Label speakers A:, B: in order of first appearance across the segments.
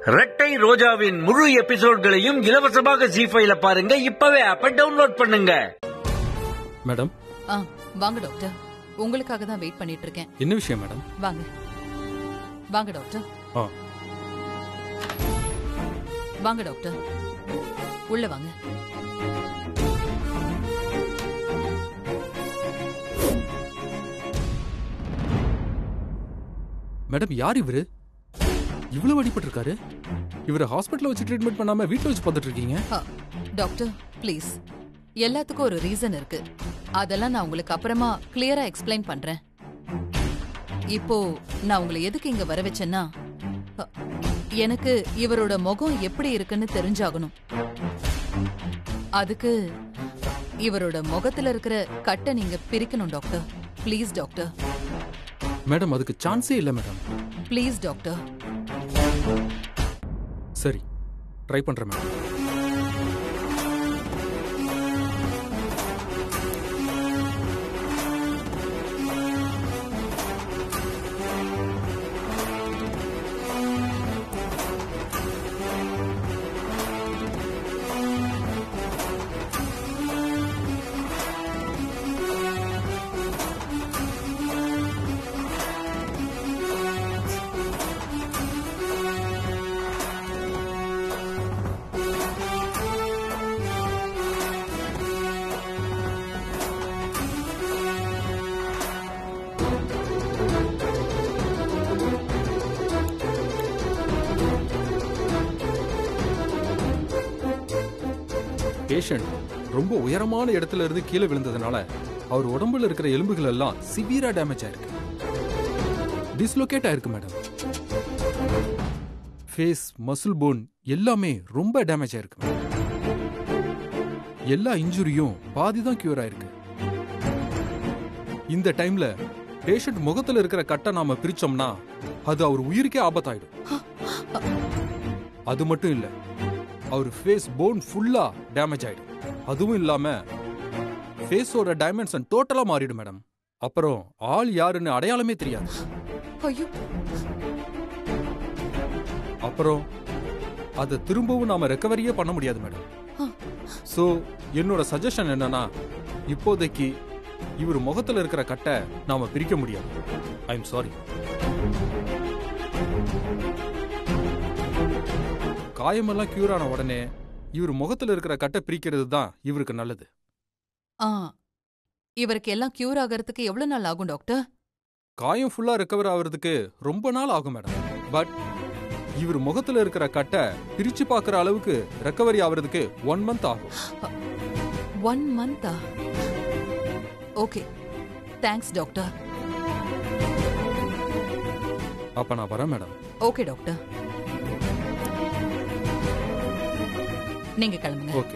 A: ரெட்டை ரோஜாவின் முழு எபிசோட்களையும் இலவசமாக ஜி ஃபைல பாருங்க இப்பவே ஆப்ப டவுன்லோட் பண்ணுங்க
B: மேடம்
C: ஆ வாங்க டாக்டர் உங்களுக்காக தான் வெயிட் பண்ணிட்டு இருக்கேன்
B: என்ன விஷயம் மேடம்
C: வாங்க வாங்க டாக்டர்
B: ஆ
C: வாங்க டாக்டர் உள்ள வாங்க
B: மேடம் யார் இவரு இவ்வளவு அடிபட்டிருக்காரு இவரை ஹாஸ்பிட்டல்ல வச்சு ட்ரீட்மெண்ட் பண்ணாம வீட்ல வச்சு பார்த்துட்டு இருக்கீங்க
C: ஆ, டாக்டர் ப்ளீஸ் எல்லாத்துக்கும் ஒரு ரீசன் இருக்கு அதெல்லாம் நான் உங்களுக்கு அப்புறமா கிளியரா எக்ஸ்பிளைன் பண்றேன் இப்போ நான் உங்களை எதுக்கு இங்க வர வச்சேன்னா அ, எனக்கு இவரோட முகம் எப்படி இருக்குன்னு தெரிஞ்சாகணும் அதுக்கு இவரோட முகத்துல இருக்கிற கட்டை நீங்க பிரிக்கணும் டாக்டர் ப்ளீஸ் டாக்டர்
B: மேடம் அதுக்கு சான்ஸே இல்ல மேடம்
C: ப்ளீஸ் டாக்டர்
B: சரி ட்ரை பண்றேன் மேடம் பேஷண்ட் ரொம்ப உயரமான இடத்துல இருந்து கீழே விழுந்ததுனால அவர் உடம்புல இருக்கிற எலும்புகள் எல்லாம் சிவியரா டேமேஜ் ஆயிருக்கு டிஸ்லோகேட் ஆயிருக்கு மேடம் ஃபேஸ் மசில் போன் எல்லாமே ரொம்ப டேமேஜ் ஆயிருக்கு மேடம் எல்லா இன்ஜுரியும் பாதி தான் கியூர் ஆயிருக்கு இந்த டைம்ல பேஷண்ட் முகத்துல இருக்கிற கட்டை நாம பிரிச்சோம்னா அது அவர் உயிருக்கே ஆபத்தாயிடும் அது மட்டும் இல்ல அவர் ஃபேஸ் போன் ஃபுல்லா டேமேஜ் ஆயிடும் அதுவும் இல்லாம ஃபேஸோட டைமென்ஷன் டோட்டலா மாறிடும் மேடம் அப்புறம் ஆள் யாருன்னு அடையாளமே தெரியாது
C: ஐயோ
B: அப்புறம் அதை திரும்பவும் நாம ரெக்கவரியே பண்ண முடியாது மேடம் சோ என்னோட சஜஷன் என்னன்னா இப்போதைக்கு இவர் முகத்துல இருக்கிற கட்டை நாம பிரிக்க முடியாது ஐ எம் சாரி காயமெல்லாம் கியூர் ஆன உடனே இவர் முகத்துல இருக்கிற கட்டை பிரிக்கிறது தான் இவருக்கு நல்லது
C: ஆ இவருக்கு எல்லாம் கியூர் ஆகிறதுக்கு எவ்வளவு நாள் ஆகும் டாக்டர்
B: காயம் ஃபுல்லா ரெக்கவர் ஆகுறதுக்கு ரொம்ப நாள் ஆகும் மேடம் பட் இவர் முகத்துல இருக்கிற கட்டை பிரிச்சு பார்க்குற அளவுக்கு ரெக்கவரி ஆகுறதுக்கு ஒன் மந்த் ஆகும்
C: ஒன் மந்தா ஓகே தேங்க்ஸ் டாக்டர்
B: அப்ப நான் வரேன் மேடம்
C: ஓகே டாக்டர் நீங்க கிளம்புங்க
B: ஓகே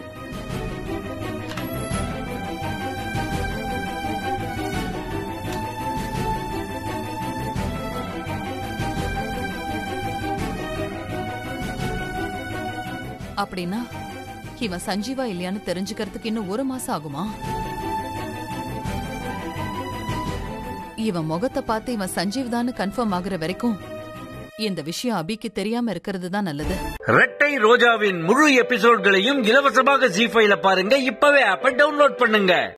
C: அப்படின்னா இவன் சஞ்சீவா இல்லையான்னு தெரிஞ்சுக்கிறதுக்கு இன்னும் ஒரு மாசம் ஆகுமா இவன் முகத்தை பார்த்து இவன் சஞ்சீவ் தான் கன்ஃபார்ம் ஆகுற வரைக்கும் இந்த விஷயம் அபிக்கு தெரியாம இருக்கிறது தான் நல்லது
A: ரெட்டை ரோஜாவின் முழு எபிசோட்களையும் இலவசமாக ஜி ஃபைல பாருங்க இப்பவே ஆப்ப டவுன்லோட் பண்ணுங்க